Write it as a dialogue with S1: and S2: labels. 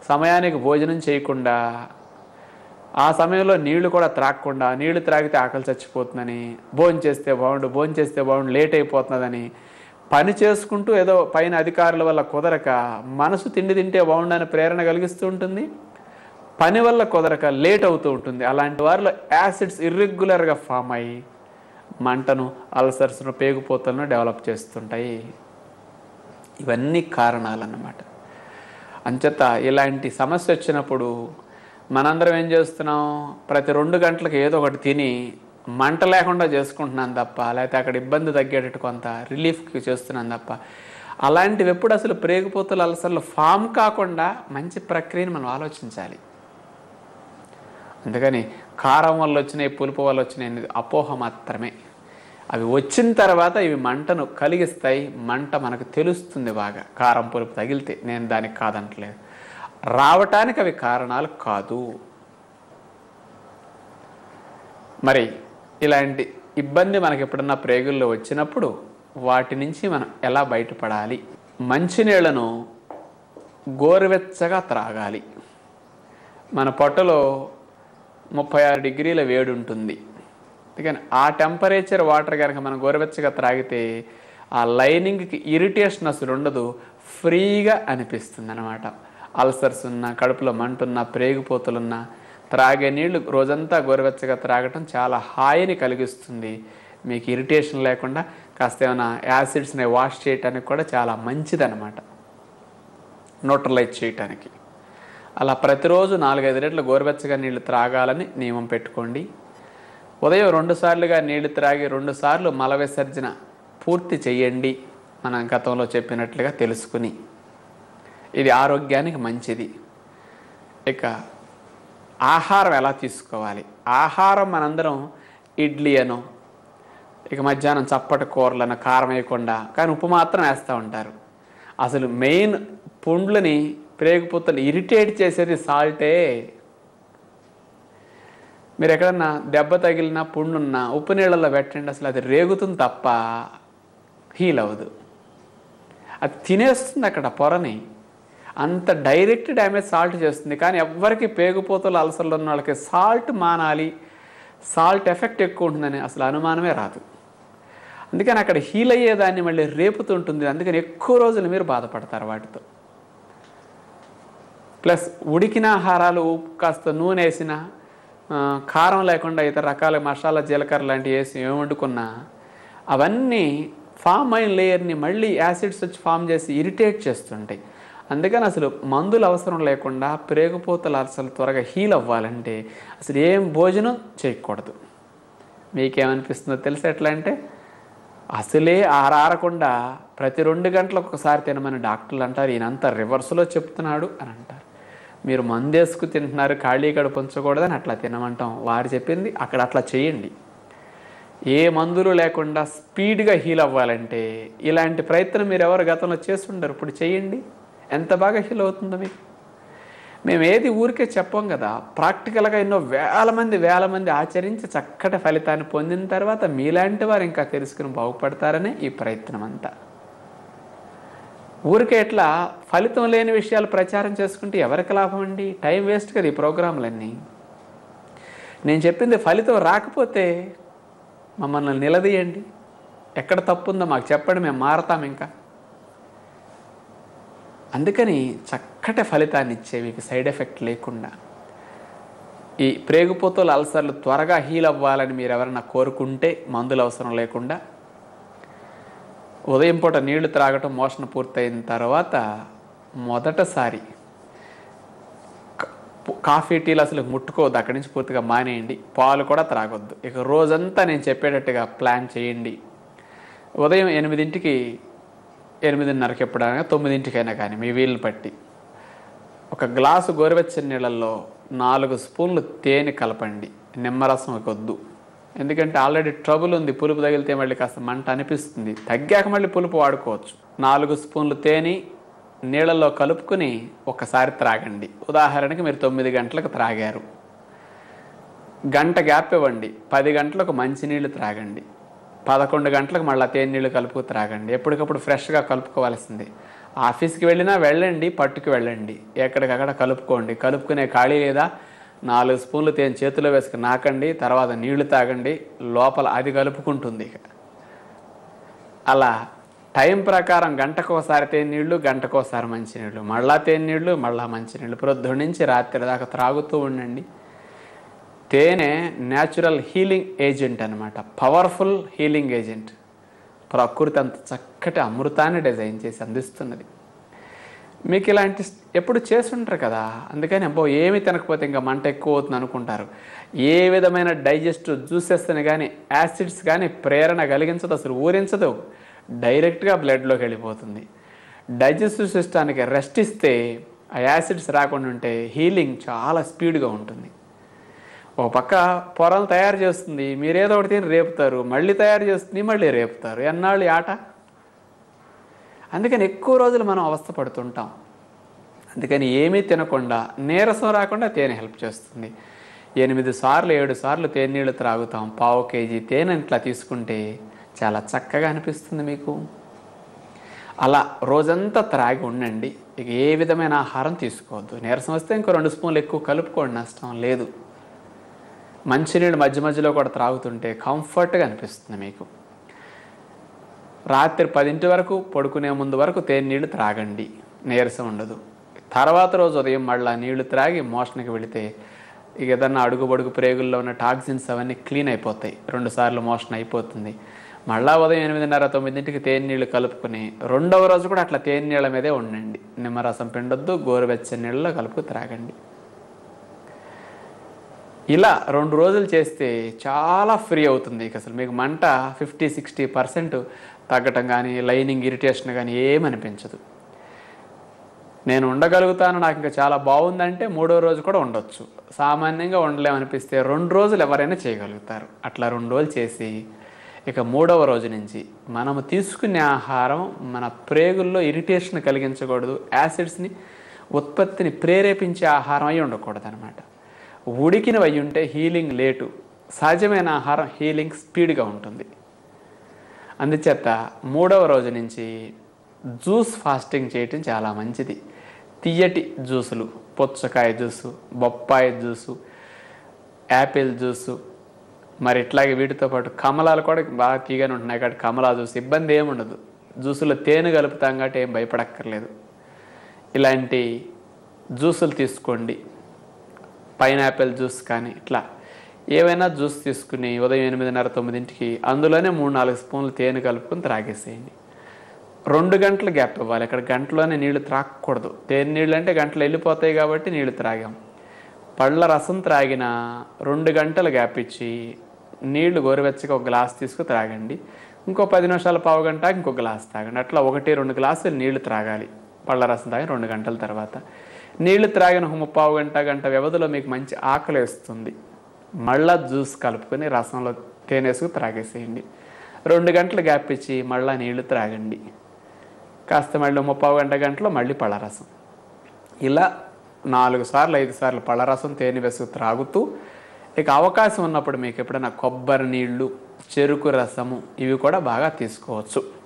S1: సమయానికి భోజనం చేయకుండా ఆ సమయంలో నీళ్లు కూడా త్రాగకుండా నీళ్లు త్రాగితే ఆకలి చచ్చిపోతుందని భోజనం చేస్తే బాగుండు భోజనం చేస్తే బాగుండు లేట్ అయిపోతున్నదని పని చేసుకుంటూ ఏదో పైన అధికారుల వల్ల కుదరక మనసు తిండి తింటే బాగుండని ప్రేరణ కలిగిస్తూ ఉంటుంది పని వల్ల కుదరక లేట్ అవుతూ ఉంటుంది అలాంటి వారిలో యాసిడ్స్ ఇర్రెగ్యులర్గా ఫామ్ అయ్యి మంటను అల్సర్స్ను పేగుపోతలను డెవలప్ చేస్తుంటాయి ఇవన్నీ కారణాలన్నమాట అంచేత ఇలాంటి సమస్య వచ్చినప్పుడు మనందరం ఏం చేస్తున్నాం ప్రతి రెండు గంటలకు ఏదో ఒకటి తిని మంట లేకుండా చేసుకుంటున్నాం తప్ప లేకపోతే అక్కడ ఇబ్బంది తగ్గేటట్టు కొంత రిలీఫ్కి చేస్తున్నాం తప్ప అలాంటివి ఎప్పుడు అసలు ప్రేగుపోతుల అలసర్లు ఫామ్ కాకుండా మంచి ప్రక్రియను మనం ఆలోచించాలి అందుకని కారం వల్ల వచ్చినాయి పులుపు వల్ల వచ్చినాయి అనేది అపోహ మాత్రమే అవి వచ్చిన తర్వాత ఇవి మంటను కలిగిస్తాయి మంట మనకు తెలుస్తుంది బాగా కారం పులుపు తగిలితే నేను దానికి కాదంటలేదు రావటానికి అవి కారణాలు కాదు మరి ఇలాంటి ఇబ్బంది మనకి ఎప్పుడన్నా ప్రేగుల్లో వచ్చినప్పుడు వాటి నుంచి మనం ఎలా బయటపడాలి మంచినీళ్లను గోరువెచ్చగా త్రాగాలి మన పొట్టలో ముప్పై ఆరు డిగ్రీల వేడి ఉంటుంది అందుకని ఆ టెంపరేచర్ వాటర్ కనుక మనం గోరువెచ్చగా త్రాగితే ఆ లైనింగ్కి ఇరిటేషన్ అసలు ఉండదు ఫ్రీగా అనిపిస్తుంది అనమాట అల్సర్స్ ఉన్న కడుపులో మంటున్న ప్రేగుపోతులున్న త్రాగే నీళ్లు రోజంతా గోరువెచ్చగా త్రాగటం చాలా హాయిని కలిగిస్తుంది మీకు ఇరిటేషన్ లేకుండా కాస్త ఏమైనా యాసిడ్స్ని వాష్ చేయటానికి కూడా చాలా మంచిదన్నమాట న్యూట్రలైజ్ చేయటానికి అలా ప్రతిరోజు నాలుగైదు లీటర్ల గోరువెచ్చగా నీళ్లు త్రాగాలని నియమం పెట్టుకోండి ఉదయం రెండు సార్లుగా నీళ్లు త్రాగి రెండు సార్లు మల విసర్జన పూర్తి చేయండి మనం గతంలో చెప్పినట్లుగా తెలుసుకుని ఇది ఆరోగ్యానికి మంచిది ఇక ఆహారం ఎలా తీసుకోవాలి ఆహారం మనందరం ఇడ్లీ అనో ఇక మధ్యాహ్నం చప్పటి కూరలను కారం వేయకుండా కానీ ఉప్పు మాత్రం వేస్తూ ఉంటారు అసలు మెయిన్ పుండ్లని ప్రేగుపుత్తలు ఇరిటేట్ చేసేది సాల్టే మీరు ఎక్కడన్నా దెబ్బ తగిలినా పుండున్నా ఉప్పు నీళ్ళల్లో పెట్టండి అసలు అది రేగుతుంది తప్ప హీల్ అవ్వదు అది తినేస్తుంది అక్కడ పొరని అంత డైరెక్ట్ డ్యామేజ్ సాల్ట్ చేస్తుంది కానీ ఎవ్వరికి పేగుపోతలు అలసర్లు ఉన్న వాళ్ళకి సాల్ట్ మానాలి సాల్ట్ ఎఫెక్ట్ ఎక్కువ ఉంటుందని అసలు అనుమానమే రాదు అందుకని అక్కడ హీల్ అయ్యేదాన్ని మళ్ళీ రేపుతుంటుంది అందుకని ఎక్కువ రోజులు మీరు బాధపడతారు వాటితో ప్లస్ ఉడికిన ఆహారాలు ఉప్పు కాస్త నూనె వేసిన ఆ, కారం లేకుండా ఇతర రకాల మసాలా జీలకర్ర లాంటివి వేసి ఏమి వండుకున్నా అవన్నీ ఫామ్ అయిన లేయర్ని మళ్ళీ యాసిడ్స్ వచ్చి ఫామ్ చేసి ఇరిటేట్ చేస్తుంటాయి అందుకని అసలు మందులు అవసరం లేకుండా ప్రేగుపోతలు అసలు త్వరగా హీల్ అవ్వాలంటే అసలు ఏం భోజనం చేయకూడదు మీకేమనిపిస్తుందో తెలిసి ఎట్లా అంటే అసలే ఆరారకుండా ప్రతి రెండు గంటలకు ఒకసారి తినమని డాక్టర్లు అంటారు ఈయనంతా రివర్స్లో చెప్తున్నాడు అని అంటారు మీరు మందేసుకు తింటున్నారు ఖాళీ కడుపు ఉంచకూడదని అట్లా తినమంటాం వారు చెప్పింది అక్కడ అట్లా చేయండి ఏ మందులు లేకుండా స్పీడ్గా హీల్ అవ్వాలంటే ఇలాంటి ప్రయత్నం మీరు ఎవరు గతంలో చేస్తుండరు ఇప్పుడు చేయండి ఎంత బాగా హీల్ అవుతుందో మీకు మేము ఏది ఊరికే చెప్పం కదా ప్రాక్టికల్గా ఎన్నో వేల మంది వేల మంది ఆచరించి చక్కటి ఫలితాన్ని పొందిన తర్వాత మీలాంటి వారు ఇంకా తెలుసుకుని బాగుపడతారనే ఈ ప్రయత్నం అంతా ఊరికే ఎట్లా ఫలితం లేని విషయాలు ప్రచారం చేసుకుంటే ఎవరికి లాభం అండి టైం వేస్ట్ కదా ఈ ప్రోగ్రాంలన్నీ నేను చెప్పింది ఫలితం రాకపోతే మమ్మల్ని నిలదీయండి ఎక్కడ తప్పు ఉందో మాకు చెప్పండి మేము మారతాం ఇంకా అందుకని చక్కటి ఫలితాన్ని ఇచ్చే మీకు సైడ్ ఎఫెక్ట్ లేకుండా ఈ ప్రేగుపోతుల అల్సర్లు త్వరగా హీల్ అవ్వాలని మీరు ఎవరైనా కోరుకుంటే మందులు అవసరం లేకుండా ఉదయం పూట నీళ్లు త్రాగటం మోషన్ పూర్తయిన తర్వాత మొదటసారి క- కాఫీ టీలు అసలు ముట్టుకోవద్దు అక్కడి నుంచి పూర్తిగా మానేయండి పాలు కూడా త్రాగొద్దు ఇక రోజంతా నేను చెప్పేటట్టుగా ప్లాన్ చేయండి ఉదయం ఎనిమిదింటికి ఎనిమిదిన్నరకి ఎప్పుడైనా తొమ్మిదింటికైనా కానీ మీ వీలు పట్టి ఒక గ్లాసు గోరువెచ్చని నీళ్ళల్లో నాలుగు స్పూన్లు తేనె కలపండి నిమ్మరసం వద్దు ఎందుకంటే ఆల్రెడీ ట్రబుల్ ఉంది పులుపు తగిలితే మళ్ళీ కాస్త మంట అనిపిస్తుంది తగ్గాక మళ్ళీ పులుపు వాడుకోవచ్చు నాలుగు స్పూన్లు తేనె నీళ్ళల్లో కలుపుకుని ఒకసారి త్రాగండి ఉదాహరణకి మీరు తొమ్మిది గంటలకు త్రాగారు గంట గ్యాప్ ఇవ్వండి పది గంటలకు మంచినీళ్ళు త్రాగండి పదకొండు గంటలకు మళ్ళీ తేనె నీళ్ళు కలుపుకు త్రాగండి ఎప్పటికప్పుడు ఫ్రెష్గా కలుపుకోవాల్సింది ఆఫీస్కి వెళ్ళినా వెళ్ళండి పట్టుకు వెళ్ళండి ఎక్కడికక్కడ కలుపుకోండి కలుపుకునే ఖాళీ లేదా నాలుగు స్పూన్లు తేనె చేతిలో వేసుకుని నాకండి తర్వాత నీళ్లు తాగండి లోపల అది కలుపుకుంటుంది ఇక అలా టైం ప్రకారం గంటకోసారి తేనె నీళ్లు గంటకోసారి మంచినీళ్ళు మళ్ళా తేనె నీళ్లు మళ్ళా మంచినీళ్ళు ప్రొద్దున నుంచి రాత్రి దాకా త్రాగుతూ ఉండండి తేనె న్యాచురల్ హీలింగ్ ఏజెంట్ అనమాట పవర్ఫుల్ హీలింగ్ ఏజెంట్ ప్రకృతి అంత చక్కటి అమృతాన్ని డిజైన్ చేసి అందిస్తున్నది మీకు ఇలాంటి ఎప్పుడు చేస్తుంటారు కదా అందుకని అబ్బో ఏమి తినకపోతే ఇంకా మంట ఎక్కువ అవుతుంది అనుకుంటారు ఏ విధమైన డైజెస్టివ్ జ్యూసెస్ని కానీ యాసిడ్స్ కానీ ప్రేరణ కలిగించదు అసలు ఊరించదు డైరెక్ట్గా బ్లడ్లోకి వెళ్ళిపోతుంది డైజెస్టివ్ సిస్టానికి రెస్ట్ ఇస్తే ఆ యాసిడ్స్ రాకుండా ఉంటే హీలింగ్ చాలా స్పీడ్గా ఉంటుంది ఒక పక్క పొరలు తయారు చేస్తుంది మీరేదో ఒకటి తిని రేపుతారు మళ్ళీ తయారు చేస్తుంది మళ్ళీ రేపుతారు ఎన్నాళ్ళు ఈ ఆట అందుకని ఎక్కువ రోజులు మనం అవస్థ పడుతుంటాం అందుకని ఏమీ తినకుండా నీరసం రాకుండా తేనె హెల్ప్ చేస్తుంది ఎనిమిది సార్లు ఏడు సార్లు తేనె నీళ్ళు త్రాగుతాం పావు కేజీ తేనె ఇట్లా తీసుకుంటే చాలా చక్కగా అనిపిస్తుంది మీకు అలా రోజంతా త్రాగి ఉండండి ఇక ఏ విధమైన ఆహారం తీసుకోవద్దు నీరసం వస్తే ఇంకో రెండు స్పూన్లు ఎక్కువ కలుపుకోండి నష్టం లేదు మంచినీళ్ళు మధ్య మధ్యలో కూడా త్రాగుతుంటే కంఫర్ట్గా అనిపిస్తుంది మీకు రాత్రి పదింటి వరకు పడుకునే ముందు వరకు తేనె నీళ్లు త్రాగండి నీరసం ఉండదు తర్వాత రోజు ఉదయం మళ్ళీ నీళ్లు త్రాగి మోషన్కి వెళితే ఇక ఏదన్నా అడుగు బడుగు ప్రేగుల్లో ఉన్న టాక్సిన్స్ అవన్నీ క్లీన్ అయిపోతాయి రెండు సార్లు మోషన్ అయిపోతుంది మళ్ళా ఉదయం ఎనిమిదిన్నర తొమ్మిదింటికి తేనె నీళ్ళు కలుపుకుని రెండవ రోజు కూడా అట్లా తేనె నీళ్ళ మీదే ఉండండి నిమ్మరసం పిండొద్దు గోరువెచ్చని నీళ్ళలో కలుపు త్రాగండి ఇలా రెండు రోజులు చేస్తే చాలా ఫ్రీ అవుతుంది ఇక అసలు మీకు మంట ఫిఫ్టీ సిక్స్టీ పర్సెంట్ తగ్గటం కానీ లైనింగ్ ఇరిటేషన్ కానీ ఏమనిపించదు నేను ఉండగలుగుతాను నాకు ఇంకా చాలా బాగుందంటే మూడో రోజు కూడా ఉండొచ్చు సామాన్యంగా ఉండలేమనిపిస్తే రెండు రోజులు ఎవరైనా చేయగలుగుతారు అట్లా రెండు రోజులు చేసి ఇక మూడవ రోజు నుంచి మనము తీసుకునే ఆహారం మన ప్రేగుల్లో ఇరిటేషన్ కలిగించకూడదు యాసిడ్స్ని ఉత్పత్తిని ప్రేరేపించే ఆహారం అయి ఉండకూడదు అనమాట ఉడికినవి అయి ఉంటే హీలింగ్ లేటు సహజమైన ఆహారం హీలింగ్ స్పీడ్గా ఉంటుంది అందుచేత మూడవ రోజు నుంచి జ్యూస్ ఫాస్టింగ్ చేయటం చాలా మంచిది తీయటి జ్యూసులు పుచ్చకాయ జ్యూసు బొప్పాయి జ్యూసు యాపిల్ జ్యూసు మరి ఇట్లాగే వీటితో పాటు కమలాలు కూడా బాగా తీయగానే ఉంటున్నాయి కాబట్టి కమలా జ్యూస్ ఇబ్బంది ఏముండదు జ్యూసులో తేనె కలుపుతాం కాబట్టి ఏం భయపడక్కర్లేదు ఇలాంటి జ్యూసులు తీసుకోండి పైనాపిల్ జ్యూస్ కానీ ఇట్లా ఏవైనా జ్యూస్ తీసుకుని ఉదయం ఎనిమిదిన్నర తొమ్మిదింటికి అందులోనే మూడు నాలుగు స్పూన్లు తేనె కలుపుకొని త్రాగేసేయండి రెండు గంటలు గ్యాప్ ఇవ్వాలి ఇక్కడ గంటలోనే నీళ్లు త్రాగకూడదు తేనె నీళ్ళు అంటే గంటలు వెళ్ళిపోతాయి కాబట్టి నీళ్లు త్రాగాం పళ్ళ రసం త్రాగిన రెండు గంటలు గ్యాప్ ఇచ్చి నీళ్లు గోరువెచ్చగా ఒక గ్లాస్ తీసుకు త్రాగండి ఇంకో పది నిమిషాల పావు గంట ఇంకో గ్లాస్ తాగండి అట్లా ఒకటి రెండు గ్లాసులు నీళ్లు త్రాగాలి పళ్ళ రసం తాగి రెండు గంటల తర్వాత నీళ్లు త్రాగిన ఒక ముప్పావు గంట గంట వ్యవధిలో మీకు మంచి ఆకలి వేస్తుంది మళ్ళా జ్యూస్ కలుపుకొని రసంలో తేనేసుకు త్రాగేసేయండి రెండు గంటలు గ్యాప్ ఇచ్చి మళ్ళా నీళ్లు త్రాగండి కాస్త మళ్ళీ ముప్పావు గంట గంటలో మళ్ళీ పళ్ళరసం ఇలా నాలుగు సార్లు ఐదు సార్లు పళ్ళరసం తేనె వేసుకు త్రాగుతూ ఇక అవకాశం ఉన్నప్పుడు మీకు ఎప్పుడైనా కొబ్బరి నీళ్ళు చెరుకు రసము ఇవి కూడా బాగా తీసుకోవచ్చు